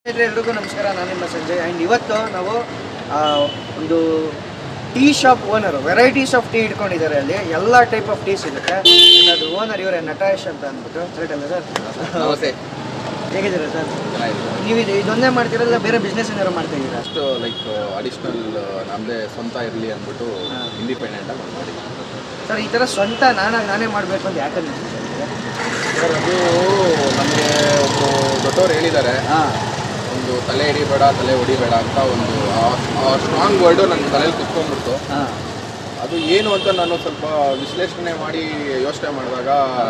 ಸ್ನೇಹಿತರೆ ಎಲ್ರಿಗೂ ನಮಸ್ಕಾರ ನಾನು ನಿಮ್ಮ ಸಂಜಯ್ ಆ್ಯಂಡ್ ಇವತ್ತು ನಾವು ಆ, ಒಂದು tea shop owner varieties of tea ಇಟ್ಕೊಂಡಿದ್ದಾರೆ ಅಲ್ಲಿ ಎಲ್ಲ ಟೈಪ್ ಆಫ್ ಟೀ ಸಿಗುತ್ತೆ And ಅದು ಓನರ್ ಇವರೇ ನಟೇಶ್ ಅಂತ ಅಂದ್ಬಿಟ್ಟು ಕರೆಕ್ಟ್ ಅಲ್ಲ ಸರ್ ನಮಸ್ತೆ ಹೇಗಿದ್ದೀರಾ ಸರ್ ಚೆನ್ನಾಗಿದೆ ನೀವು ಇದು ಇದೊಂದೇ ಮಾಡ್ತೀರಲ್ಲ ಬೇರೆ ಬಿಸ್ನೆಸ್ ಏನಾದ್ರು ಮಾಡ್ತಾ ಇದ್ದೀರಾ ಅಷ್ಟು ಲೈಕ್ ಅಡಿಷ್ನಲ್ ನಮ್ಮದೇ ಸ್ವಂತ ಇರಲಿ ಅಂದ್ಬಿಟ್ಟು ಹಾ. ಇಂಡಿಪೆಂಡೆಂಟ್ ಆಗಿ ಮಾಡಿ ಸರ್ ಈ ಥರ ಸ್ವಂತ ನಾನಾಗಿ ನಾನೇ ಮಾಡಬೇಕು ಅಂತ ಯಾಕೆ ಅನಿಸುತ್ತೆ ಸರ್ ಅದು ನಮಗೆ ಒಬ್ಬರು ದೊಡ್ಡವರು ಹೇಳಿದ್ದಾರೆ ಹಾಂ ಒಂದು ತಲೆ ಹಿಡಿಬೇಡ ತಲೆ ಹೊಡಿಬೇಡ ಅಂತ ಒಂದು ಸ್ಟ್ರಾಂಗ್ ವರ್ಡು ನನ್ನ ತಲೆಯಲ್ಲಿ ಕುತ್ಕೊಂಡ್ಬಿಡ್ತು ಹಾಂ ಅದು ಏನು ಅಂತ ನಾನು ಸ್ವಲ್ಪ ವಿಶ್ಲೇಷಣೆ ಮಾಡಿ ಯೋಚನೆ ಮಾಡಿದಾಗ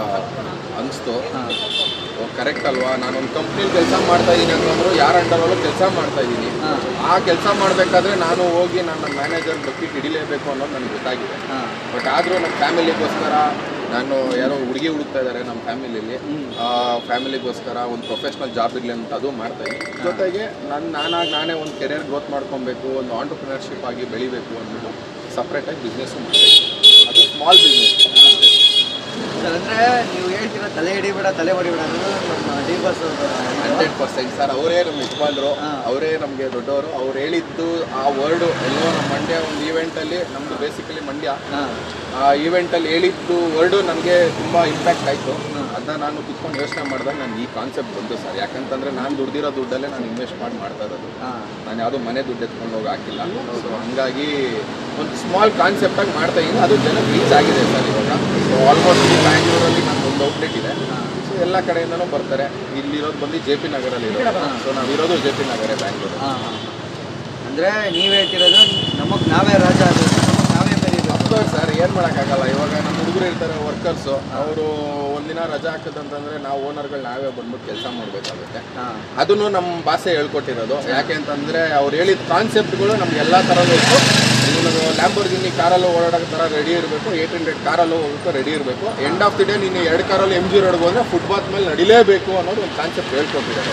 ಅನಿಸ್ತು ಹಾಂ ಕರೆಕ್ಟ್ ಅಲ್ವಾ ನಾನೊಂದು ಕಂಪ್ನಿಲಿ ಕೆಲಸ ಮಾಡ್ತಾ ಇದ್ದೀನಿ ಅಂತಂದ್ರು ಯಾರ ಅಂಡರಲ್ಲೂ ಕೆಲಸ ಮಾಡ್ತಾ ಇದ್ದೀನಿ ಹಾಂ ಆ ಕೆಲಸ ಮಾಡಬೇಕಾದ್ರೆ ನಾನು ಹೋಗಿ ನನ್ನ ಮ್ಯಾನೇಜರ್ ಬಕೆಟ್ ಹಿಡಿಲೇಬೇಕು ಅನ್ನೋದು ನನಗೆ ಗೊತ್ತಾಗಿದೆ ಹಾಂ ಬಟ್ ಆದರೂ ನಮ್ಮ ಫ್ಯಾಮಿಲಿಗೋಸ್ಕರ ನಾನು ಯಾರೋ ಹುಡುಗಿ ಹುಡುಕ್ತಾ ಇದ್ದಾರೆ ನಮ್ಮ ಫ್ಯಾಮಿಲಿಲಿ ಹ್ಮ್. ಫ್ಯಾಮಿಲಿಗೋಸ್ಕರ ಒಂದು ಪ್ರೊಫೆಷ್ನಲ್ ಜಾಬ್ ಇರಲಿ ಅಂತ ಅದು ಮಾಡ್ತಾ ಇದ್ದೀನಿ ಜೊತೆಗೆ ನನ್ನ ನಾನಾಗಿ ನಾನೇ ಒಂದು ಕೆರಿಯರ್ ಗ್ರೋತ್ ಮಾಡ್ಕೊಬೇಕು ಒಂದು ಆಂಟರ್ಪ್ರಿನರ್ಶಿಪ್ ಆಗಿ ಬೆಳಿಬೇಕು ಅಂದ್ಬಿಟ್ಟು ಸಪ್ರೇಟಾಗಿ ಬಿಸ್ನೆಸ್ಸು ಮಾಡ್ತೀನಿ ಅದು ಸ್ಮಾಲ್ ಬಿಸ್ನೆಸ್ ಸರ್ ಅಂದರೆ ನೀವು ಹೇಳ್ತೀರ ತಲೆ ಹಿಡಿಬೇಡ ತಲೆ ಹೊಡಿಬೇಡ ಅನ್ನೋದು ನಮ್ಮ D boss hundred percent sir ಅವರೇ ನಮ್ಮ ಯಜಮಾನ್ರು ಹಾ. ಅವರೇ ನಮಗೆ ದೊಡ್ಡವರು ಅವ್ರು ಹೇಳಿದ್ದು ಆ ವರ್ಡು ಎಲ್ಲೋ ನಮ್ಮ ಮಂಡ್ಯ ಒಂದು ಈವೆಂಟಲ್ಲಿ ನಮ್ಮದು ಬೇಸಿಕಲಿ ಮಂಡ್ಯ ಹಾಂ ಆ ಈವೆಂಟಲ್ಲಿ ಹೇಳಿದ್ದು ವರ್ಡು ನನಗೆ ತುಂಬ ಇಂಪ್ಯಾಕ್ಟ್ ಆಯಿತು ಅದನ್ನ ನಾನು ಕುತ್ಕೊಂಡು ಯೋಚನೆ ಮಾಡಿದಾಗ ನಾನು ಈ ಕಾನ್ಸೆಪ್ಟ್ ಬಂತು ಸರ್ ಯಾಕಂತಂದರೆ ನಾನು ದುಡ್ದಿರೋ ದುಡ್ಡಲ್ಲೇ ನಾನು ಇನ್ವೆಸ್ಟ್ ಮಾಡಿ ಮಾಡ್ತಾ ಇರೋದು ಹಾಂ ನಾನು ಯಾವುದೋ ಮನೆ ದುಡ್ಡು ಎತ್ಕೊಂಡು ಹೋಗಿ ಹಾಕಿಲ್ಲ ಸೊ ಹಂಗಾಗಿ ಒಂದು ಸ್ಮಾಲ್ ಕಾನ್ಸೆಪ್ಟಾಗಿ ಮಾಡ್ತಾ ಇದ್ದೀನಿ ಅದು ಜನಕ್ಕೆ ರೀಚ್ ಆಗಿದೆ ಸರ್ ಇವಾಗ ಸೊ ಆಲ್ಮೋಸ್ಟ್ ಇಲ್ಲಿ ಬ್ಯಾಂಗ್ಳೂರಲ್ಲಿ ನಂದು ಒಂದು ಔಟ್ಲೆಟ್ ಇದೆ ಸೊ ಎಲ್ಲ ಕಡೆಯಿಂದನೂ ಬರ್ತಾರೆ ಇಲ್ಲಿರೋದು ಬಂದು ಜೆ ಪಿ ನಗರಲ್ಲಿ ಇರೋದು ಸೊ ನಾವಿರೋದು ಜೆ ಪಿ ನಗರೇ ಬ್ಯಾಂಗ್ಳೂರು ಹಾಂ ಹಾಂ ಅಂದರೆ ನೀವು ಹೇಳ್ತಿರೋದು ನಮಗೆ ನಾವೇ ರಾಜ ಆಗಬೇಕು ನಮಗೆ ನಾವೇ ಬೆರೀಬೇಕು ಅಫ್ಕೋರ್ಸ್ ಸರ್ ಏನು ಮಾಡೋಕ್ಕಾಗಲ್ಲ ಇವಾಗ ನಮ್ಮ ಹುಡುಗರು ಇರ್ತಾರೆ ವರ್ಕರ್ಸು ಅವರು ಒಂದಿನ ರಜಾ ಹಾಕದಂತಂದ್ರೆ ನಾವು ಓನರ್ಗಳು ನಾವೇ ಬಂದ್ಬಿಟ್ಟು ಕೆಲಸ ಮಾಡಬೇಕಾಗುತ್ತೆ ಹಾಂ ಅದನ್ನು ನಮ್ಮ ಭಾಷೆ ಹೇಳ್ಕೊಟ್ಟಿರೋದು ಯಾಕೆ ಅಂತಂದರೆ ಅವ್ರು ಹೇಳಿದ ಕಾನ್ಸೆಪ್ಟ್ಗಳು ನಮ್ಗೆ ಎಲ್ಲ ಥರನೂ ಇತ್ತು ನೀನು ಲ್ಯಾಂಬೋರ್ಗಿನಿ ಕಾರಲ್ಲೂ ಓಡಾಡೋ ಥರ ರೆಡಿ ಇರಬೇಕು ಏಯ್ಟ್ ಹಂಡ್ರೆಡ್ ಕಾರಲ್ಲೂ ಹೋಗೋಕ್ಕೂ ರೆಡಿ ಇರಬೇಕು ಎಂಡ್ ಆಫ್ ದಿ ಡೇ ನೀನು ಎರಡು ಕಾರಲ್ಲಿ ಎಮ್ ಜಿ ರೋಡ್ಗೆ ಹೋದರೆ ಫುಟ್ಪಾತ್ ಮೇಲೆ ನಡಿಲೇಬೇಕು ಅನ್ನೋದು ಒಂದು ಕಾನ್ಸೆಪ್ಟ್ ಹೇಳ್ಕೊಟ್ಟಿದ್ದಾರೆ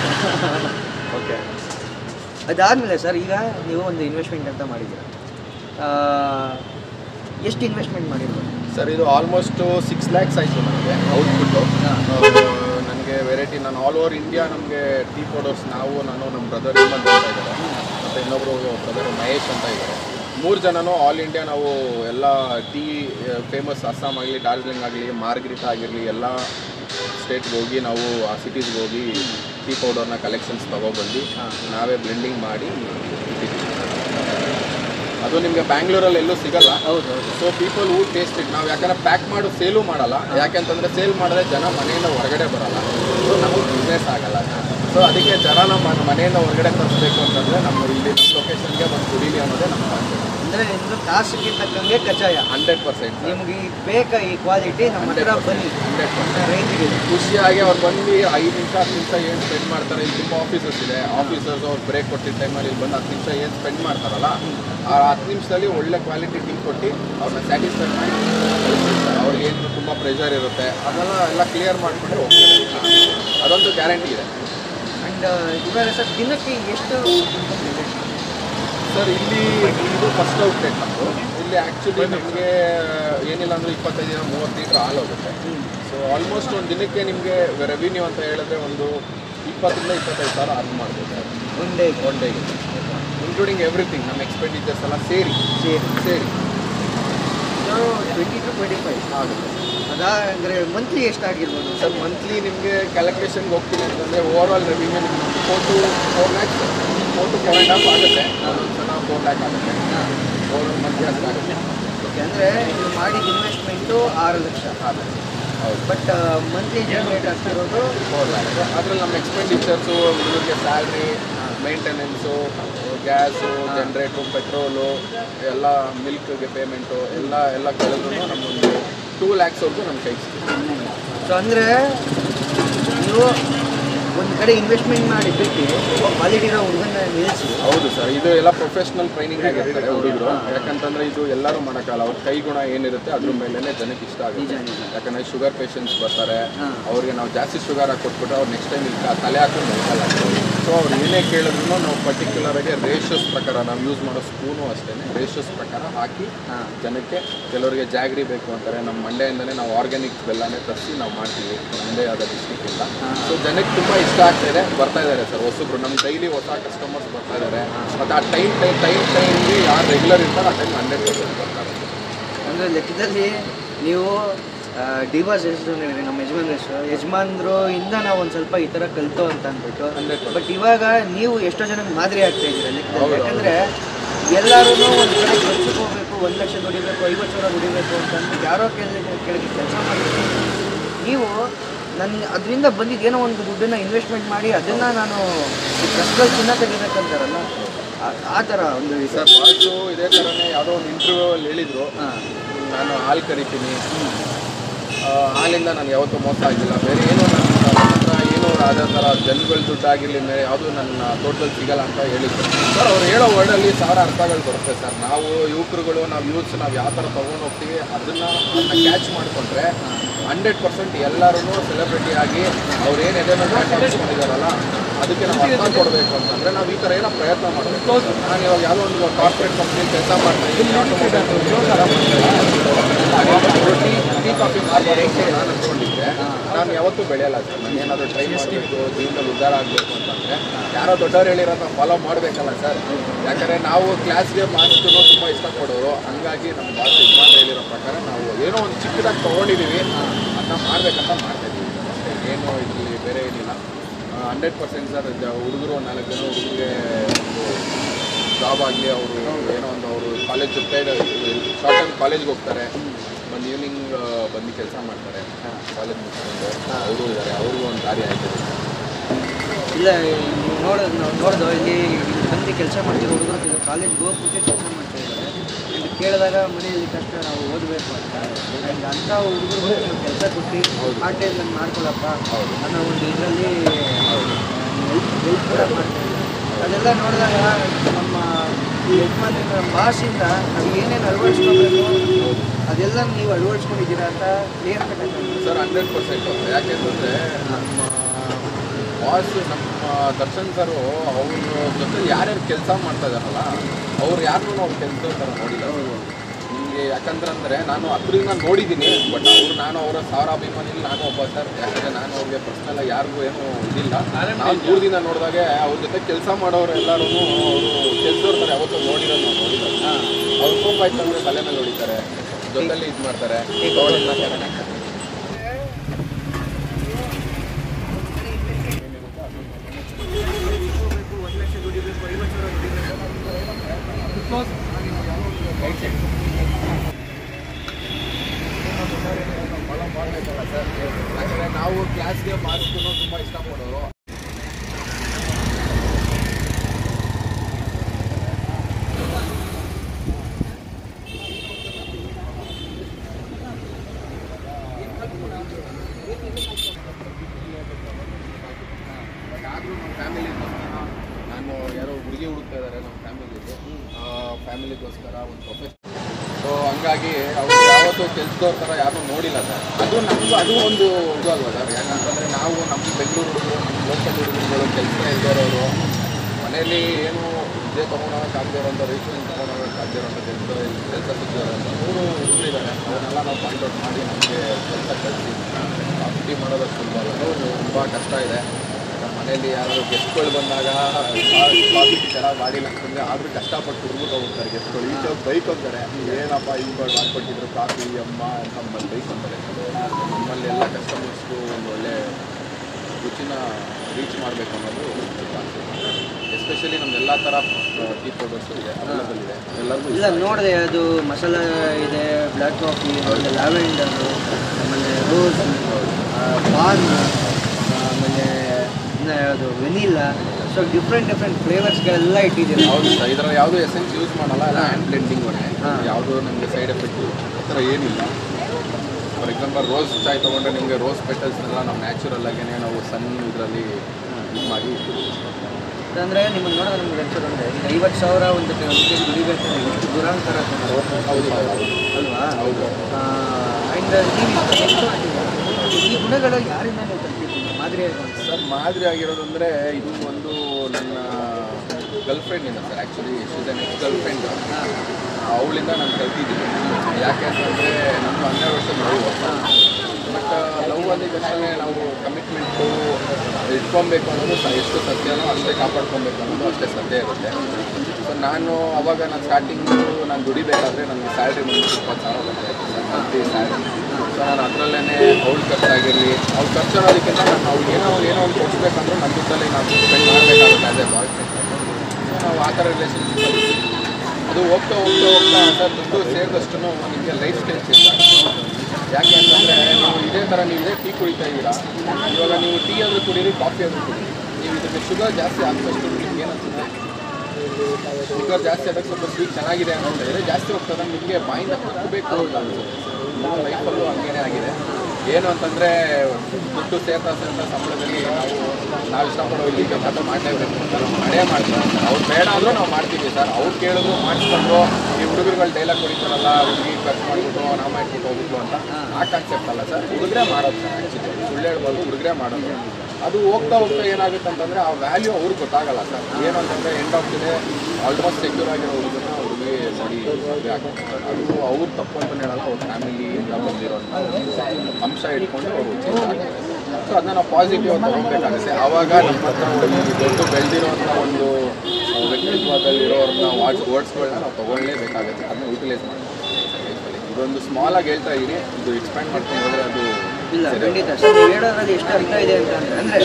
ಓಕೆ ಅದಾದಮೇಲೆ ಸರ್ ಈಗ ನೀವು ಒಂದು ಇನ್ವೆಸ್ಟ್ಮೆಂಟ್ ಅಂತ ಮಾಡಿದ್ದೀರ ಎಷ್ಟು ಇನ್ವೆಸ್ಟ್ಮೆಂಟ್ ಮಾಡಿರ್ಬೋದು ಸರ್ ಇದು ಆಲ್ಮೋಸ್ಟ್ ಸಿಕ್ಸ್ ಲ್ಯಾಕ್ಸ್ ಆಯಿತು ನನಗೆ ಔಟ್ಪುಟ್ಟು ನನಗೆ ವೆರೈಟಿ ನಾನು ಆಲ್ ಓವರ್ ಇಂಡಿಯಾ ನಮಗೆ ಟೀ ಪೌಡರ್ಸ್ ನಾವು ನಾನು ನಮ್ಮ ಬ್ರದರ್ ಹಿಮಂತ್ ಅಂತ ಇದ್ದಾರೆ ಮತ್ತು ಇನ್ನೊಬ್ಬರು ಬ್ರದರ್ ಮಹೇಶ್ ಅಂತ ಇದ್ದಾರೆ ಮೂರು ಜನನೂ ಆಲ್ ಇಂಡಿಯಾ ನಾವು ಎಲ್ಲ ಟೀ ಫೇಮಸ್ ಅಸ್ಸಾಂ ಆಗಲಿ ಡಾರ್ಜಿಲಿಂಗ್ ಆಗಲಿ ಮಾರ್ಗ್ರಿಟಾ ಆಗಿರಲಿ ಎಲ್ಲ ಸ್ಟೇಟ್ಗೆ ಹೋಗಿ ನಾವು ಆ ಸಿಟೀಸ್ಗೆ ಹೋಗಿ ಟೀ ಪೌಡರ್ನ ಕಲೆಕ್ಷನ್ಸ್ ತೊಗೊಬಂದು ನಾವೇ ಬ್ಲೆಂಡಿಂಗ್ ಮಾಡಿ ಇಟ್ಟಿದ್ದೀವಿ. ಅದು ನಿಮಗೆ ಬ್ಯಾಂಗ್ಳೂರಲ್ಲಿ ಎಲ್ಲೂ ಸಿಗಲ್ಲ ಹೌದು ಹೌದು so people who taste it ನಾವು ಯಾಕಂದ್ರೆ ಪ್ಯಾಕ್ ಮಾಡು ಸೇಲು ಮಾಡಲ್ಲ ಯಾಕೆಂತಂದ್ರೆ ಸೇಲ್ ಮಾಡಿದ್ರೆ ಜನ ಮನೆಯಿಂದ ಹೊರಗಡೆ ಬರಲ್ಲ ಸೊ ನಮಗೆ ಬಿಸ್ನೆಸ್ ಆಗಲ್ಲ ಸೊ ಅದಕ್ಕೆ ಜನ ನಮ್ಮ ಮನೆಯಿಂದ ಹೊರಗಡೆ ತರಿಸ್ಬೇಕು ಅಂತಂದ್ರೆ ನಮ್ಮ ಇಲ್ಲಿ ನಮ್ಮ ಲೊಕೇಶನ್ಗೆ ಬಂದು ಕುಡೀಲಿ ಅನ್ನೋದೇ ನಮ್ಮ ಕಾನ್ಸೆಪ್ಟ್ ಅಂದರೆ ನಿಮ್ಮದು ಕಾಸಿಗೆ ತಕ್ಕಂಗೆ ಕಜ್ಜಾಯ ಹಂಡ್ರೆಡ್ ಪರ್ಸೆಂಟ್ ನಿಮ್ಗೆ ಈ ಬೇಕಾ ಈ ಕ್ವಾಲಿಟಿ ನಮ್ಮ ಹತ್ರ ಬನ್ನಿ ಹಂಡ್ರೆಡ್ ಪರ್ಸೆಂಟ್ ರೇಂಜ್ಗೆ ಖುಷಿಯಾಗಿ ಅವ್ರು ಬಂದು ಐದು ನಿಮಿಷ ಹತ್ತು ನಿಮಿಷ ಏನು ಸ್ಪೆಂಡ್ ಮಾಡ್ತಾರೆ ಇಲ್ಲಿ ತುಂಬ ಆಫೀಸಸ್ ಇದೆ ಆಫೀಸರ್ಸ್ ಅವ್ರು ಬ್ರೇಕ್ ಕೊಟ್ಟಿದ್ದ ಟೈಮಲ್ಲಿ ಇಲ್ಲಿ ಬಂದು ಹತ್ತು ನಿಮಿಷ ಏನು ಸ್ಪೆಂಡ್ ಮಾಡ್ತಾರಲ್ಲ ಆ ಹತ್ತು ನಿಮಿಷದಲ್ಲಿ ಒಳ್ಳೆ ಕ್ವಾಲಿಟಿ ಟೀ ಕೊಟ್ಟು ಅವ್ರನ್ನ ಸ್ಯಾಟಿಸ್ಫೈ ಮಾಡಿ ಕಳಿಸ್ಬಿಡ್ತಾರೆ ಅವ್ರಿಗೆ ಏನು ತುಂಬ ಪ್ರೆಷರ್ ಇರುತ್ತೆ ಅದೆಲ್ಲ ಎಲ್ಲ ಕ್ಲಿಯರ್ ಮಾಡಿಕೊಂಡ್ರೆ ಹೋಗ್ತಾರೆ ಅದೊಂದು ಗ್ಯಾರಂಟಿ ಇದೆ ಆ್ಯಂಡ್ ಇವಾಗ ಸರ್ ದಿನಕ್ಕೆ ಎಷ್ಟು ಸರ್ ಇಲ್ಲಿ ಇದು ಫಸ್ಟ್ ಔಟ್ಲೆಟ್ ನಮ್ಮದು ಇಲ್ಲಿ ಆ್ಯಕ್ಚುಲಿ ನಮಗೆ ಏನಿಲ್ಲ ಅಂದರೆ ಇಪ್ಪತ್ತೈದು ದಿನ ಮೂವತ್ತು ಲೀಟ್ರ್ ಹಾಲು ಹೋಗುತ್ತೆ ಸೊ ಆಲ್ಮೋಸ್ಟ್ ಒಂದು ದಿನಕ್ಕೆ ನಿಮಗೆ ರೆವಿನ್ಯೂ ಅಂತ ಹೇಳಿದ್ರೆ ಒಂದು ಇಪ್ಪತ್ತರಿಂದ ಇಪ್ಪತ್ತೈದು ಸಾವಿರ ಅರ್ನ್ ಮಾಡ್ಬೋದು ಒನ್ ಡೇ ಒನ್ ಡೇಗೆ ಇನ್ಕ್ಲೂಡಿಂಗ್ ಎವ್ರಿಥಿಂಗ್ ನಮ್ಮ ಎಕ್ಸ್ಪೆಂಡಿಚರ್ಸ್ ಎಲ್ಲ ಸೇರಿ ಸೇರಿ ಸೇರಿ ಟ್ವೆಂಟಿ ಟು ಟ್ವೆಂಟಿ ಫೈವ್ ಆಗುತ್ತೆ ಅದಾ ಅಂದರೆ ಮಂತ್ಲಿ ಎಷ್ಟಾಗಿರ್ಬೋದು ಸರ್ ಮಂತ್ಲಿ ನಿಮಗೆ ಕ್ಯಾಲ್ಕುಲೇಷನ್ಗೆ ಹೋಗ್ತೀನಿ ಅಂತಂದರೆ ಓವರ್ ಆಲ್ ರೆವಿನ್ಯೂ ನಿಮ್ಗೆ four to four lakhs four to four and half ಆಗುತ್ತೆ ಒಂದೊಂದು ಸಲ ಫೋರ್ ಲ್ಯಾಕ್ ಆಗುತ್ತೆ ಓವರ್ ಆಲ್ ಮಂತ್ಲಿ ಅಷ್ಟಾಗುತ್ತೆ ಓಕೆ ಅಂದರೆ ನೀವು ಮಾಡಿದ ಇನ್ವೆಸ್ಟ್ಮೆಂಟು ಆರು ಲಕ್ಷ ಆಗುತ್ತೆ ಹೌದು ಬಟ್ ಮಂತ್ಲಿ ಜನರೇಟ್ ಆಗ್ತಿರೋದು ಫೋರ್ ಲ್ಯಾಕ್ ಅದ್ರಲ್ಲಿ ನಮ್ಮ ಎಕ್ಸ್ಪೆಂಡಿಚರ್ಸು ಹುಡುಗರಿಗೆ salary maintenance gas generator petrol ಎಲ್ಲ ಮಿಲ್ಕ್ಗೆ ಪೇಮೆಂಟು ಎಲ್ಲ ಎಲ್ಲ ಕಳೆದ್ರೂ ನಮ್ಮೊಂದು ಟೂ ಲ್ಯಾಕ್ಸ್ವರೆಗೂ ನಮ್ಮ ಕೈಗೆ ಸಿಗುತ್ತೆ ಸೊ ಅಂದರೆ ನೀವು ಒಂದು ಕಡೆ ಇನ್ವೆಸ್ಟ್ಮೆಂಟ್ ಮಾಡಿ ಬಿಟ್ಟು ಕ್ವಾಲಿಟಿ ಇರೋ ಹುಡುಗನ ನಿಲ್ಲಿಸಿ ಹೌದು ಸರ್ ಇದು ಎಲ್ಲ ಪ್ರೊಫೆಷ್ನಲ್ ಟ್ರೈನಿಂಗ್ ಆಗಿರ್ತಾರೆ ಹುಡುಗರು ಯಾಕಂತಂದ್ರೆ ಇದು ಎಲ್ಲರೂ ಮಾಡೋಕ್ಕಲ್ಲ ಅವ್ರ ಕೈ ಗುಣ ಏನಿರುತ್ತೆ ಅದ್ರ ಮೇಲೇ ಜನಕ್ಕೆ ಇಷ್ಟ ಆಗುತ್ತೆ ನಿಜ, ನಿಜ. ಯಾಕಂದ್ರೆ ಶುಗರ್ ಪೇಷಂಟ್ಸ್ ಬರ್ತಾರೆ ಹಾ. ಅವ್ರಿಗೆ ನಾವು ಜಾಸ್ತಿ ಶುಗರ್ ಹಾಕಿ ಕೊಟ್ಬಿಟ್ರೆ ಅವ್ರು ನೆಕ್ಸ್ಟ್ ಟೈಮ್ ಇಲ್ಲಿ ತಲೆ ಹಾಕೊಂಡು ಹೋಗಲ್ಲ ಸೊ ಸೊ ಅವ್ರು ಏನೇ ಕೇಳಿದ್ರು ನಾವು ಪರ್ಟಿಕ್ಯುಲರಾಗಿ ರೇಷಸ್ ಪ್ರಕಾರ ನಾವು ಯೂಸ್ ಮಾಡೋ ಸ್ಪೂನು ಅಷ್ಟೇ ರೇಷಸ್ ಪ್ರಕಾರ ಹಾಕಿ ಹಾಂ ಜನಕ್ಕೆ ಕೆಲವರಿಗೆ ಜಾಗ್ರಿ ಬೇಕು ಅಂತಾರೆ ನಮ್ಮ ಮಂಡ್ಯದಿಂದನೇ ನಾವು ಆರ್ಗ್ಯಾನಿಕ್ ಬೆಲ್ಲನೇ ತರಿಸಿ ನಾವು ಮಾಡ್ತೀವಿ ನಮ್ಮದೇ ಆದ ಡಿಸ್ಟಿಕ್ಕಿಂದ ಸೊ ಜನಕ್ಕೆ ತುಂಬ ಇಷ್ಟ ಆಗ್ತಾ ಇದೆ ಬರ್ತಾ ಇದ್ದಾರೆ ಸರ್ ಹೊಸಬ್ರು ನಮ್ಮ ಡೈಲಿ ಹೊಸ ಕಸ್ಟಮರ್ಸ್ ಬರ್ತಾ ಇದ್ದಾರೆ ಮತ್ತು ಆ ಟೈಮ್ ಟೈಮ್ ಟೈಮ್ ಟೈಮ್ಗೆ ಯಾರು ರೆಗ್ಯುಲರ್ ಇರ್ತಾರೆ ಆ ಟೈಮ್ ಹಂಡ್ರೆಡ್ ಪರ್ಸೆಂಟ್ ಬರ್ತಾರೆ ಅಂದರೆ ಲೆಕ್ಕದಲ್ಲಿ ನೀವು ಡಿವಾಸ್ ಹೆಸರು ನಮ್ಮ ಯಜಮಾನ್ರ ಹೆಸರು ಯಜಮಾನ್ರು ಇಂದ ನಾವು ಒಂದು ಸ್ವಲ್ಪ ಈ ಥರ ಕಲ್ತು ಅಂತ ಅಂದ್ಬಿಟ್ಟು ಹಂಡ್ರೆಡ್ ಬಟ್ ಇವಾಗ ನೀವು ಎಷ್ಟೋ ಜನಕ್ಕೆ ಮಾದರಿ ಆಗ್ತಾ ಇದ್ದೀರಾ ಲೆಕ್ಕದಲ್ಲಿ ಹೌದು, ಯಾಕಂದರೆ ಎಲ್ಲರೂ ಒಂದು ಕಡೆ ಕೆಲ್ಸಕ್ಕೆ ಹೋಗ್ಬೇಕು ಒಂದು ಲಕ್ಷ ದುಡಿಬೇಕು ಐವತ್ತು ಸಾವಿರ ದುಡಿಬೇಕು ಅಂತ ಅಂದ್ಬಿಟ್ಟು ಯಾರೋ ಕೆಳಗೆ ಕೆಳಗೆ ಕೆಲಸ ಮಾಡ್ಬೇಕು ನೀವು ನನ್ನ ಅದರಿಂದ ಬಂದಿದ್ದು ಏನೋ ಒಂದು ದುಡ್ಡನ್ನ ಇನ್ವೆಸ್ಟ್ಮೆಂಟ್ ಮಾಡಿ ಅದನ್ನು ನಾನು ಕಷ್ಟದಲ್ಲಿ ಚಿನ್ನ ತೆಗಿಬೇಕಂತಾರಲ್ಲ ಆ- ಆ ಥರ ಒಂದು ಇದು ಸರ್ ಬಾಸು ಇದೇ ಥರನೇ ಯಾವುದೋ ಒಂದು ಇಂಟರ್ವ್ಯೂ ಅಲ್ಲಿ ಹೇಳಿದರು ಹಾಂ ನಾನು ಹಾಲು ಕರಿತೀನಿ ಆ, ಹಾಲಿಂದ ನಾನು ಯಾವತ್ತೂ ಮೋಸ ಆಗಿಲ್ಲ ಬೇರೆ ಏನೋ ನನ್ನ ನನ್ನ ಹತ್ರ ಏನೋ ಅದೇ ಥರ ಜನಗಳ ದುಡ್ಡಾಗಿರಲಿ ಮೇಲೆ ಯಾವುದೂ ನನ್ನ ತೋಟದಲ್ಲಿ ಸಿಗಲ್ಲ ಅಂತ ಹೇಳಿದ್ರು ಸರ್ ಅವ್ರು ಹೇಳೋ ವರ್ಡಲ್ಲಿ ಸಾವಿರ ಅರ್ಥಗಳು ಬರುತ್ತೆ ಸರ್ ನಾವು ಯುವಕರುಗಳು ನಾವು ಯೂತ್ಸ್ ನಾವು ಯಾವ ಥರ ತೊಗೊಂಡು ಹೋಗ್ತೀವಿ ಅದನ್ನು ಅದನ್ನ ಕ್ಯಾಚ್ ಮಾಡಿಕೊಂಡ್ರೆ ಹಂಡ್ರೆಡ್ ಪರ್ಸೆಂಟ್ ಎಲ್ಲರೂ ಸೆಲೆಬ್ರಿಟಿ ಆಗಿ ಅವ್ರು ಏನು ಎದೆ ಮೇಲೆ ಮಾಡಿದಾರಲ್ಲ ಅದಕ್ಕೆ ನಾವು ಅರ್ಥ ಕೊಡಬೇಕು ಅಂತಂದರೆ ನಾವು ಈ ಥರ ಏನೋ ಪ್ರಯತ್ನ ಮಾಡಬೇಕು ನಾನು ಇವಾಗ ಯಾವುದೋ ಒಂದು ಕಾರ್ಪೊರೇಟ್ ಕಂಪ್ನಿ ಕೆಲಸ ಮಾಡ್ತಾ ಇದ್ದೀನಿ ಆಟೋಮೊಬೈಲ್ ಟೀ ಟೀ ಕಾಫಿ ಮಾಡಬೇಕು ನಾನು ಅನ್ಕೊಂಡಿದ್ದೆ ನಾನು ಯಾವತ್ತೂ ಬೆಳೆಯಲ್ಲ ಸರ್ ನಾನು ಏನಾದರೂ ಟ್ರೈ ಮಾಡಬೇಕು ಜೀವನದಲ್ಲಿ ಉದ್ಧಾರ ಆಗಬೇಕು ಅಂತಂದರೆ ಯಾರೋ ದೊಡ್ಡವ್ರು ಹೇಳಿರೋದನ್ನ ಫಾಲೋ ಮಾಡಬೇಕಲ್ಲ ಸರ್ ಯಾಕಂದರೆ ನಾವು ಕ್ಲಾಸ್ಗೆ ಮಾಸ್ಟು ತುಂಬ ಇಷ್ಟಪಡೋರು ಹಂಗಾಗಿ ನಮ್ಮ ಭಾಷೆ ಯಜಮಾನ್ ಹೇಳಿರೋ ಪ್ರಕಾರ ನಾವು ಏನೋ ಒಂದು ಚಿಕ್ಕದಾಗಿ ತೊಗೊಂಡಿದ್ದೀವಿ ಅದನ್ನ ಮಾಡಬೇಕಂತ ಮಾಡ್ತಾಯಿದ್ದೀವಿ ಅಷ್ಟೇ ಏನು ಇಲ್ಲಿ ಬೇರೆ ಏನಿಲ್ಲ ಹಂಡ್ರೆಡ್ ಪರ್ಸೆಂಟ್ ಸರ್ ಹುಡುಗರು ಒಂದು ನಾಲ್ಕು ಜನ ಹುಡುಗರಿಗೆ ಒಂದು ಜಾಬ್ ಆಗಲಿ ಅವರು ಏನೋ ಒಂದು ಅವರು ಕಾಲೇಜ್ ಜೊತೆ ಶಾರ್ಟ್ ಟೈಮ್ ಕಾಲೇಜ್ಗೆ ಹೋಗ್ತಾರೆ ಒಂದು ಈವ್ನಿಂಗ್ ಬಂದು ಕೆಲಸ ಮಾಡ್ತಾರೆ ಕಾಲೇಜ್ ಮುಗಿಸ್ಕೊಂಡು ಅವರು ಇದ್ದಾರೆ ಅವ್ರಿಗೂ ಒಂದು ದಾರಿ ಆಯ್ತದೆ ಇಲ್ಲ ನೀವು ನೋಡ ನಾವು ನೋಡ್ದು ಇಲ್ಲಿ ಇಲ್ಲಿ ಬಂದು ಕೆಲಸ ಮಾಡ್ತಿರೋ ಹುಡುಗರು ಕಾಲೇಜ್ಗೆ ಹೋಗ್ಬಿಟ್ಟು ಕೆಲಸ ಮಾಡ್ತಾ ಇದ್ದಾರೆ ಇಲ್ಲಿ ಕೇಳಿದಾಗ ಮನೆಯಲ್ಲಿ ಕಷ್ಟ ನಾವು ಓದಬೇಕು ಅಂತ ಆ್ಯಂಡ್ ಅಂಥ ಹುಡುಗರು ನೀವು ಕೆಲಸ ಕೊಟ್ಟು ಆ ಟೈಮಲ್ಲಿ ಮಾಡ್ಕೊಳಪ್ಪ ಅನ್ನೋ ಒಂದು ಇದರಲ್ಲಿ ಹೆಲ್ಪ್ ಹೆಲ್ಪ್ ಕೂಡ ಮಾಡ್ತಾ ಇದ್ದಾರೆ ಅದೆಲ್ಲ ನೋಡಿದಾಗ ನಮ್ಮ ಯಜಮಾನ್ರ ನಮ್ಮ ಭಾಷೆಯಿಂದ ನಾವು ಏನೇನು ಅಳವಡಿಸ್ಕೋಬೇಕು ಅದೆಲ್ಲ ನೀವು ಅಳವಡಿಸ್ಕೊಂಡಿದ್ದೀರಾ ಅಂತ ಕ್ಲಿಯರ್ ಕಟ್ಟಾಗ್ತದೆ ಸರ್ ಹಂಡ್ರೆಡ್ ಪರ್ಸೆಂಟ್ ಯಾಕೆಂತಂದರೆ ನಮ್ಮ ಬಾಸ್ ನಮ್ಮ ದರ್ಶನ್ ಸರು ಅವ್ರ ಜೊತೆ ಯಾರ್ಯಾರು ಕೆಲಸ ಮಾಡ್ತಾ ಇದ್ದಾರಲ್ಲ ಅವ್ರು ಯಾರನ್ನೂ ನಾವು ಕೆಲಸ ಥರ ನೋಡಿಲ್ಲ ನಿಮಗೆ ಯಾಕಂದ್ರೆ ಅಂದರೆ ನಾನು ಹತ್ರದಿಂದ ನೋಡಿದ್ದೀನಿ ಬಟ್ ಅವ್ರು ನಾನು ಅವರ ಸಾವಿರ ಅಭಿಮಾನಿಲಿ ನಾನು ಒಬ್ಬ ಸರ್ ಯಾಕಂದರೆ ನಾನು ಅವ್ರಿಗೆ ಪರ್ಸ್ನಲ್ ಯಾರಿಗೂ ಏನೂ ಇದಿಲ್ಲ ನಾವು ದೂರದಿಂದ ನೋಡಿದಾಗ ಅವ್ರ ಜೊತೆ ಕೆಲಸ ಮಾಡೋರು ಎಲ್ಲರೂ ಅವರು ಕೆಲಸದವ್ರ ಥರ ಯಾವತ್ತೂ ನೋಡಿರೋದು ನಾವು ನೋಡಿಲ್ಲ ಅವ್ರ ಕೋಪ ಆಯ್ತು ಅಂದರೆ ತಲೆ ಮೇಲೆ ಹೊಡಿತಾರೆ ಜೊತೆಲಿ ಇದು ಮಾಡ್ತಾರೆ ಯಾಕಂದ್ರೆ ನಾವು ಕ್ಲಾಸ್ಗೆ ಮಾಸ್ಕು ತುಂಬ ಇಷ್ಟಪಡೋರು ಬಟ್ ಆದರೂ ನಮ್ಮ ಫ್ಯಾಮಿಲಿಗೋಸ್ಕರ ನಾನು ಯಾರೋ ಹುಡುಗಿ ಹುಡುಕ್ತಾ ಇದ್ದಾರೆ ನಮ್ಮ ಫ್ಯಾಮಿಲಿಗೆ ಫ್ಯಾಮಿಲಿಗೋಸ್ಕರ ಒಂದು ಪ್ರೊಫೆಷನ್ ಸೊ ಹಂಗಾಗಿ ಅವ್ರು ಯಾವತ್ತೂ ಕೆಲಸದವ್ರ ಥರ ಯಾರೂ ನೋಡಿಲ್ಲ ಸರ್ ಅದು ನಮಗೂ ಅದು ಒಂದು ಇದು ಅಲ್ವಾ ಸರ್ ಯಾಕಂತಂದರೆ ನಾವು ನಮ್ಮ ಬೆಂಗಳೂರು ಹುಡುಗರು ನಮ್ಮ ಲೋಕಲ್ ಹುಡುಗರುಗಳು ಕೆಲಸ ಇದ್ದವರು ಮನೆಯಲ್ಲಿ ಏನು ಇದೇ ತೊಗೊಳೋಕ್ಕಾಗದಿರೋಂಥ ರೇಷನ್ ತೊಗೊಳೋಕ್ಕಾಗದಿರೋಂಥ ಕೆಲಸ ಕೆಲಸ ಸಿಗ್ದಿರೋಂಥ ಮೂರು ಹುಡುಗರಿದ್ದಾರೆ ಅವನ್ನೆಲ್ಲ ನಾವು ಫೈಂಡ್ ಔಟ್ ಮಾಡಿ ನಮಗೆ ಕೆಲಸ ಕಲಿಸಿ ಕಾಫಿ ಮಾಡೋದಕ್ಕೆ ಸುಲಭ ಅಲ್ಲ ತುಂಬ ಕಷ್ಟ ಇದೆ ನಮ್ಮ ಮನೆಯಲ್ಲಿ ಯಾರಾದ್ರು ಗೆಸ್ಟ್ಗಳು ಬಂದಾಗ ಕಾಫಿ ಚೆನ್ನಾಗಿ ಮಾಡಿಲ್ಲ ಅಂತಂದರೆ ಆದರೂ ಕಷ್ಟಪಟ್ಟು ಹುಡುಗರು ಹೋಗ್ತಾರೆ ಗೆಸ್ಟ್ಗಳು ಈಗ ಬೈಕ್ ಅಂತಾರೆ ಏನಪ್ಪ ಹಿಂಗೆ ಮಾಡ್ಕೊಟ್ಟಿದ್ರು ಕಾಫಿ ಅಮ್ಮ ಅಂತ ನಮ್ಮಲ್ಲಿ ಬೈಕ್ ಅಂತಾರೆ ನಮ್ಮಲ್ಲಿ ಎಲ್ಲ ಕಸ್ಟಮರ್ಸ್ಗೂ ಒಂದು ಒಳ್ಳೆ ರುಚಿನ ರೀಚ್ ಮಾಡಬೇಕು ಅನ್ನೋದು ಎಸ್ಪೆಷಲಿ ನಮ್ದೆಲ್ಲ ಥರ ಟೀ ಪೌಡರ್ಸ್ ಇದೆ ಅವೈಲೇಬಲ್ ಇದೆ ಎಲ್ಲರಿಗೂ ಇಲ್ಲ ನೋಡಿದೆ ಅದು ಮಸಾಲ ಇದೆ ಬ್ಲ್ಯಾಕ್ ಕಾಫಿ ಆಮೇಲೆ ಲ್ಯಾವೆಂಡರು ಆಮೇಲೆ ರೋಸ್ ಪಾನ್ ಆಮೇಲೆ ಇನ್ನು ಯಾವುದು ವೆನಿಲ್ಲ ಸೊ ಡಿಫ್ರೆಂಟ್ ಡಿಫ್ರೆಂಟ್ ಫ್ಲೇವರ್ಸ್ಗಳೆಲ್ಲ ಇಟ್ಟಿದ್ದೀರಿ ಹೌದು ಸರ್ ಇದರ ಯಾವುದು ಎಸೆನ್ಸ್ ಯೂಸ್ ಮಾಡಲ್ಲ ಎಲ್ಲ ಹ್ಯಾಂಡ್ ಬ್ಲೆಂಡಿಂಗ್ ಒಳಗೆ ಹಾ. ಯಾವುದು ನಮಗೆ ಸೈಡ್ ಎಫೆಕ್ಟು ಆ ಥರ ಏನಿಲ್ಲ ಫಾರ್ ಎಕ್ಸಾಂಪಲ್ ರೋಸ್ ಚಾಯ್ ತೊಗೊಂಡ್ರೆ ನಿಮಗೆ ರೋಸ್ ಪೆಟಲ್ಸ್ನೆಲ್ಲ ನಾವು ನ್ಯಾಚುರಲ್ ಆಗೇ ನಾವು ಸಣ್ಣ ಇದರಲ್ಲಿ ಇದು ಮಾಡಿ ಅಂದರೆ ನಿಮ್ಮನ್ನು ನೋಡಿದ್ರೆ ನಮ್ಗೆ ಅನ್ಸೋದು ಅಂದರೆ ಈಗ ಐವತ್ತು ಸಾವಿರ ಒಂದು ಒಂದು ದುಡಿಬೇಕಂದ್ರೆ ಎಷ್ಟು ದುರಾಂತರ ಹೌದು ಅಲ್ವಾ ಹೌದು ಆ್ಯಂಡ್ ನೀವು ಎಷ್ಟು ಈ ಗುಣಗಳು ಯಾರಿಂದ ನೀವು ಕಲ್ತಿದ್ದೀರಿ ಮಾದರಿ ಅಂತ ಸರ್ ಮಾದರಿ ಆಗಿರೋದಂದರೆ ಇದು ಒಂದು ಗರ್ಲ್ ಫ್ರೆಂಡ್ ಇಂದ sir actually she's an ex girlfriend ಅವಳಿಂದ ನಾನು ಕಲ್ತಿದ್ದೀನಿ ಯಾಕೆ ಅಂತಂದರೆ ನಮ್ಮದು ಹನ್ನೆರಡು ವರ್ಷದ ಲವ್ ಬಟ್ ಲವ್ ಅಂದಿದ ತಕ್ಷಣ ನಾವು ಕಮಿಟ್ಮೆಂಟು ಇಟ್ಕೊಬೇಕು ಅನ್ನೋದು ಸ ಎಷ್ಟು ಸತ್ಯನೋ ಅಷ್ಟೇ ಕಾಪಾಡ್ಕೊಬೇಕು ಅನ್ನೋದು ಅಷ್ಟೇ ಸತ್ಯ ಇರುತ್ತೆ ಸೊ ನಾನು ಅವಾಗ ನಾನು ಸ್ಟಾರ್ಟಿಂಗು ನಾನು ದುಡಿಬೇಕಾದ್ರೆ ನನಗೆ ಸ್ಯಾಲ್ರಿ ಬಂದು ಇಪ್ಪತ್ತು ಸಾವಿರ ಬರ್ತಾಯಿತ್ತು ಸರ್ ಮಂತ್ಲಿ ಸ್ಯಾಲ್ರಿ ಸೊ ನಾನು ಅದರಲ್ಲೇ ಅವ್ಳ ಖರ್ಚಾಗಿರಲಿ ಅವ್ಳ ಖರ್ಚು ಅನ್ನೋದಕ್ಕಿಂತ ನಾನು ಅವ್ಳಿಗೆ ಏನೋ ಏನೋ ಒಂದು ಕೊಡಿಸ್ಬೇಕಂದ್ರೆ ನನ್ನ ದುಡ್ಡಲ್ಲಿ ನಾವು ಸ್ಪೆಂಡ್ ಮಾಡಬೇಕಾಗುತ್ತೆ as a boyfriend so ನಾವು ಆ ಥರ ರಿಲೇಷನ್ಶಿಪ್ಪಲ್ಲಿ ಅದು ಹೋಗ್ತಾ ಹೋಗ್ತಾ ಹೋಗ್ತಾ ಸರ್ ದುಡ್ಡು ಸೇರಿದಷ್ಟು ನಿಮಗೆ ಲೈಫ್ ಸ್ಟೈಲ್ ಚೇಂಜ್ ಆಗುತ್ತೆ ಯಾಕೆ ಅಂತಂದರೆ ನೀವು ಇದೇ ಥರ ನೀವು ಇದೇ ಟೀ ಕುಡಿತಾ ಇದ್ದೀರಾ ಇವಾಗ ನೀವು ಟೀ ಆದರೂ ಕುಡೀರಿ ಕಾಫಿ ಆದರೂ ಕುಡೀರಿ ನೀವು ಇದಕ್ಕೆ ಶುಗರ್ ಜಾಸ್ತಿ ಹಾಕಿದಷ್ಟು ನಿಮ್ಗೆ ಏನನ್ಸುತ್ತೆ ಶುಗರ್ ಜಾಸ್ತಿ ಆದಾಗ ಸ್ವಲ್ಪ ಸ್ವೀಟ್ ಚೆನ್ನಾಗಿದೆ ಅಂತ ಹೇಳಿದ್ರೆ ಜಾಸ್ತಿ ಹೋಗ್ತದೆ ನಿಮಗೆ ಬಾಯಿಂದ ಕುಕ್ಕಬೇಕು ಅಂತ ಅನ್ಸುತ್ತೆ ನಮ್ಮ ಲೈಫಲ್ಲೂ ಹಂಗೇನೆ ಆಗಿದೆ ಏನು ಅಂತಂದರೆ ದುಡ್ಡು ಸೇರ್ತಾ ಸೇರ್ತಾ ಸಂಬಳದಲ್ಲಿ ನಾವು ನಾವು ಇಷ್ಟಪಡೋ ಇಲ್ಲಿ ಬೇಕಾದ್ರೆ ಮಾಡಲೇಬೇಕು ಅಂತ ನಾವು ಮಾಡೇ ಮಾಡ್ತೀವಿ ಅವ್ರು ಬೇಡ ಅಂದರೂ ನಾವು ಮಾಡ್ತೀವಿ ಸರ್ ಅವ್ರು ಕೇಳಿದ್ರು ಮಾಡಿಸ್ಕೊಂಡ್ರು ಈ ಹುಡುಗರುಗಳು ಡೈಲಾಗ್ ಹೊಡಿತಾರಲ್ಲ ಹುಡುಗಿ ಖರ್ಚು ಮಾಡಿಬಿಟ್ಟು ನಾವು ಮಾಡ್ಬಿಟ್ಟು ಹೋಗ್ಬಿಟ್ಟು ಅಂತ ಆ ಕಾನ್ಸೆಪ್ಟ್ ಅಲ್ಲ ಸರ್ ಹುಡುಗರೇ ಮಾಡೋದು ಸರ್ ಆ್ಯಕ್ಚುಲಿ ಸುಳ್ಳು ಹೇಳ್ಬಾರ್ದು ಹುಡುಗರೇ ಮಾಡೋದು ಅದು ಹೋಗ್ತಾ ಹೋಗ್ತಾ ಏನಾಗುತ್ತೆ ಅಂತಂದರೆ ಆ ವ್ಯಾಲ್ಯೂ ಅವ್ರಿಗೆ ಗೊತ್ತಾಗಲ್ಲ ಸರ್ ಏನು ಅಂತಂದರೆ end of the almost secure ಆಗಿರೋ ಹುಡುಗನ ಹುಡುಗಿ ನೋಡಿ ಮದುವೆ ಆಗ್ತಾರೆ ಅದು ಅವ್ರು ತಪ್ಪು ಅಂತ ಹೇಳಲ್ಲ ಅವ್ರ ಫ್ಯಾಮಿಲಿಯಿಂದ ಬಂದಿರೋಂಥ ಒಂದು ಅಂಶ ಇಟ್ಕೊಂಡು ಅವರು ಚೇಂಜ್ ಆಗ್ತಾರೆ ಸೊ ಅದನ್ನ ನಾವು ಪಾಸಿಟಿವ್ ಅಂತ ತಗೊಬೇಕಾಗುತ್ತೆ ಆವಾಗ ನಮ್ಮ ಹತ್ರ ಒಂದು ದೊಡ್ಡ ಬೆಳೆದಿರೋಂಥ ಒಂದು ವ್ಯಕ್ತಿತ್ವದಲ್ಲಿರೋರ್ನ ವಾಚ್ ವರ್ಡ್ಸ್ಗಳನ್ನ ನಾವು ತೊಗೊಳ್ಳೇಬೇಕಾಗುತ್ತೆ ಅದನ್ನ ಯೂಟಿಲೈಸ್ ಮಾಡಬೇಕು ಲೈಫಲ್ಲಿ ಇದೊಂದು ಸ್ಮಾಲ್ ಆಗಿ ಹೇಳ್ತಾ ಇದ್ದೀನಿ ಇದು ಎಕ್ಸ್ಪ್ಯಾಂಡ್ ಮಾಡ್ಕೊಂಡು ಹೋದರೆ ಅದು ಇಲ್ಲ ಖಂಡಿತ ಸರ್ ನೀವು ಹೇಳೋದ್ರಲ್ಲಿ ಎಷ್ಟು ಅರ್ಥ ಇದೆ ಅಂತಂದ್ರೆ ಅಂದರೆ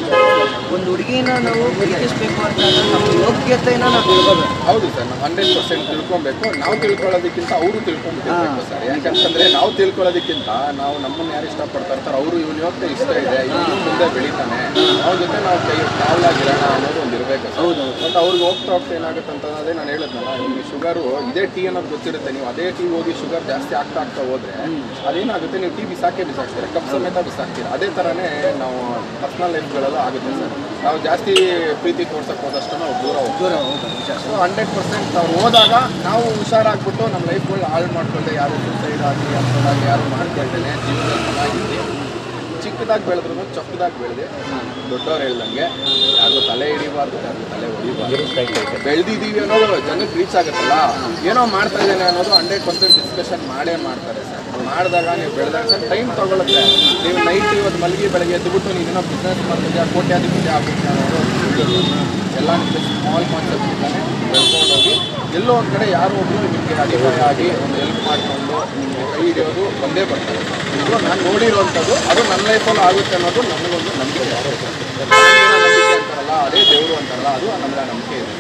ಒಂದು ಹುಡುಗಿನ ನಾವು ಪ್ರೀತಿಸ್ಬೇಕು ಅಂತಂದ್ರೆ ನಮ್ಮ ಯೋಗ್ಯತೆನ ನಾವು ತಿಳ್ಕೋಬೇಕು ಹೌದು ಸರ್ ನಾವು ಹಂಡ್ರೆಡ್ ಪರ್ಸೆಂಟ್ ತಿಳ್ಕೊಬೇಕು ನಾವು ತಿಳ್ಕೊಳ್ಳೋದಕ್ಕಿಂತ ಅವರು ತಿಳ್ಕೊಂಡ್ಬಿಟ್ಟಿರ್ಬೇಕು ಸರ್ ಯಾಕಂತಂದ್ರೆ ನಾವು ತಿಳ್ಕೊಳ್ಳೋದಕ್ಕಿಂತ ನಾವು ನಮ್ಮನ್ನ ಯಾರು ಇಷ್ಟಪಡ್ತಾ ಇರ್ತಾರೆ ಅವರು ಇವನು ಯೋಗ್ಯತೆ ಇಷ್ಟ ಇದೆ ಇವನು ಮುಂದೆ ಬೆಳಿತಾನೆ ಅವ್ರ ಜೊತೆ ನಾವು ಕೈ ಕಾವಲಾಗಿರೋಣ ಅನ್ನೋದು ಒಂದು ಇರಬೇಕು ಸರ್ ಹೌದು ಬಟ್ ಅವ್ರಿಗೆ ಹೋಗ್ತಾ ಹೋಗ್ತಾ ಏನಾಗುತ್ತೆ ಅಂತಂದ್ರೆ ನಾನು ಹೇಳಿದ್ನಲ್ಲ ನಿಮಗೆ ಶುಗರು ಇದೇ ಟೀ ಅನ್ನೋದು ಗೊತ್ತಿರುತ್ತೆ ನೀವು ಅದೇ ಟೀ ಹೋಗಿ ಶುಗರ್ ಜಾಸ್ತಿ ಆಗ್ತಾ ಆಗ್ತಾ ಹೋದ್ರೆ ಅದೇನಾಗುತ್ತೆ ನೀವು ಟೀ ಬಿಸಾಕೇ ಬಿಸಾಕ್ತೀರ ಕಪ್ ಸಮೇತ ಬಿಸಾಕ್ತೀರ ಅದೇ ಥರನೇ ನಾವು ಪರ್ಸ್ನಲ್ ಲೈಫ್ಗಳೆಲ್ಲ ಆಗುತ್ತೆ ಸರ್ ನಾವು ಜಾಸ್ತಿ ಪ್ರೀತಿ ತೋರ್ಸಕ್ಕೆ ಹೋದಷ್ಟು ನಾವು ದೂರ ಹೋಗ್ತೀವಿ ದೂರ ಹೋಗೋದು ನಿಜ ಸೊ ಹಂಡ್ರೆಡ್ ಪರ್ಸೆಂಟ್ ನಾವು ಹೋದಾಗ ನಾವು ಹುಷಾರಾಗ್ಬಿಟ್ಟು ನಮ್ಮ ಲೈಫ್ಗಳು ಹಾಳು ಮಾಡ್ಕೊಳ್ದೆ ಯಾರು ಸೂಸೈಡ್ ಆಗಲಿ ಅಂಥದ್ದಾಗಲಿ ಯಾರು ಮಾಡ್ಕೊಳ್ತೇನೆ ಜೀವನದಲ್ಲಿ ಚೆನ್ನಾಗಿದ್ವಿ ಚಿಕ್ಕದಾಗಿ ಬೆಳೆದ್ರು ಚೊಕ್ಕದಾಗಿ ಬೆಳೆದೆ ದೊಡ್ಡವ್ರು ಹೇಳ್ದಂಗೆ ಯಾರಿಗೂ ತಲೆ ಹಿಡಿಬಾರ್ದು ಯಾರಿಗೂ ತಲೆ ಹೊಡಿಬಾರ್ದು ಬೆಳೆದಿದ್ದೀವಿ ಅನ್ನೋದು ಜನಕ್ಕೆ ರೀಚ್ ಆಗುತ್ತಲ್ಲ ಏನೋ ಮಾಡ್ತಾ ಇದ್ದೇನೆ ಅನ್ನೋದು ಹಂಡ್ರೆಡ್ ಪರ್ಸೆಂಟ್ ಡಿಸ್ಕಷನ್ ಮಾಡೇ ಮಾಡ್ತಾರೆ ಸರ್ ಮಾಡಿದಾಗ ನೀವು ಬೆಳೆದಾಗ ಸರ್ ಟೈಮ್ ತಗೊಳುತ್ತೆ ನೀವು ನೈಟ್ ಇವತ್ತು ಮಲಗಿ ಬೆಳಗ್ಗೆ ಎದ್ದುಬಿಟ್ಟು ನೀನೇನೋ ಬಿಸ್ನೆಸ್ ಮಾಡ್ತಿದ್ಯಾ ಕೋಟ್ಯಾಧಿಪತಿ ಆಗ್ಬಿಟ್ಟು ಅನ್ನೋದು ಸುಳ್ಳು. ಎಲ್ಲ ನಿಮಗೆ ಸ್ಮಾಲ್ ಕಾನ್ಸೆಪ್ಟ್ ಇದ್ದಾನೆ ಬೆಳ್ಕೊಂಡು ಹೋಗಿ ಎಲ್ಲೋ ಒಂದು ಕಡೆ ಯಾರೋ ಒಬ್ಬರು ನಿಮಗೆ ಅಡಿಪಾಯ ಆಗಿ ಒಂದು ಹೆಲ್ಪ್ ಮಾಡಿಕೊಂಡು ನಿಮಗೆ ಕೈ ಹಿಡಿಯೋದು ಬಂದೇ ಬರ್ತಾರೆ ಇದು ನಾನು ನೋಡಿರುವಂಥದ್ದು ಅದು ನನ್ನ ಲೈಫಲ್ಲಿ ಆಗುತ್ತೆ ಅನ್ನೋದು ನನಗೊಂದು ನಂಬಿಕೆ ಪ್ರಾಣಿಗಳ ನಂಬಿಕೆ ಅಂತಾರಲ್ಲ ಅದೇ ದೇವರು ಅಂತಾರಲ್ಲ ಅದು ನಮಗೆ ಆ ನಂಬಿಕೆ ಇದೆ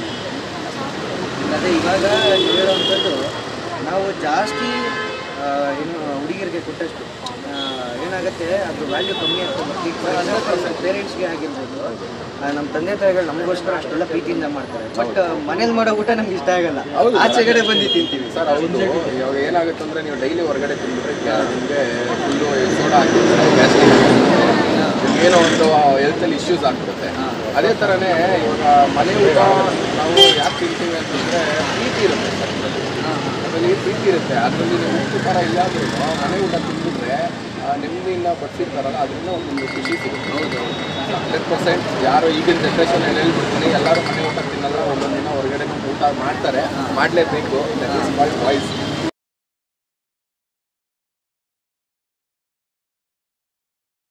ಅದೇ ಇವಾಗ ನೀವು ಹೇಳುವಂಥದ್ದು ನಾವು ಜಾಸ್ತಿ ಆ, ಏನು ಹುಡುಗಿಯರಿಗೆ ಕೊಟ್ಟಷ್ಟು ಆ, ಏನಾಗುತ್ತೆ ಅದು ವ್ಯಾಲ್ಯೂ ಕಮ್ಮಿ ಆಗ್ತದೆ ಈಗ ಪೇರೆಂಟ್ಸ್ಗೆ ಆಗಿರ್ಬೋದು ಆ, ನಮ್ಮ ತಂದೆ ತಾಯಿಗಳು ನಮಗೋಸ್ಕರ ಅಷ್ಟೆಲ್ಲ ಪ್ರೀತಿಯಿಂದ ಮಾಡ್ತಾರೆ ಬಟ್ ಮನೇಲಿ ಮಾಡೋ ಊಟ ನಮ್ಗೆ ಇಷ್ಟ ಆಗಲ್ಲ ಹೌದು. ಆಚೆಗಡೆ ಬಂದು ತಿಂತೀವಿ ಸರ್ ಹೌದು ಇವಾಗ ಏನಾಗುತ್ತೆ ಅಂದರೆ ನೀವು ಡೈಲಿ ಹೊರಗಡೆ ತಿಂದ್ಬಿಟ್ರೆ ನಿಮಗೆ ಫುಲ್ಲು ಸೋಡಾ ಹಾಕಿರ್ತಾರೆ ಗ್ಯಾಸ್ಟ್ರಿಕ್ ನಿಮ್ಗೆ ಏನೋ ಒಂದು ಹೆಲ್ತಲ್ಲಿ ಇಶ್ಯೂಸ್ ಆಗ್ಬಿಡುತ್ತೆ ಅದೇ ಥರನೇ ಇವಾಗ ಮನೆ ಊಟ ನಾವು ಯಾಕೆ ತಿಂತೀವಿ ಅಂತಂದರೆ ಪ್ರೀತಿ ಇರುತ್ತೆ ಸರ್ ಅದರಲ್ಲಿ ಪ್ರೀತಿ ಇರುತ್ತೆ ಅದರಲ್ಲಿ ನೀವು ಉಪ್ಪು ಖಾರ ಇಲ್ಲಾದ್ರೂ ಮನೆ ಊಟ ತಿಂದ್ಬಿಟ್ರೆ ಆ ನೆಮ್ಮದಿಯಿಂದ ಬಡ್ಸಿರ್ತಾರಲ್ಲ ಅದರಿಂದ ಒಂದು ಖುಷಿ ಸಿಗುತ್ತೆ ಹೌದು ಹಂಡ್ರೆಡ್ ಪರ್ಸೆಂಟ್ ಯಾರು ಈಗಿನ ಜನ್ರೇಷನ್ ಹೇಳ್ಬಿಡ್ತೀನಿ ಎಲ್ಲರೂ ಮನೆ ಊಟ ತಿನ್ನಲ್ಲ ಒಂದೊಂದು ದಿನ ಹೊರಗಡೆ ಊಟ ಮಾಡ್ತಾರೆ ಮಾಡಲೇಬೇಕು ದಟ್ ಈಸ್ ಕಾಲ್ಡ್ ವಾಯ್ಸ್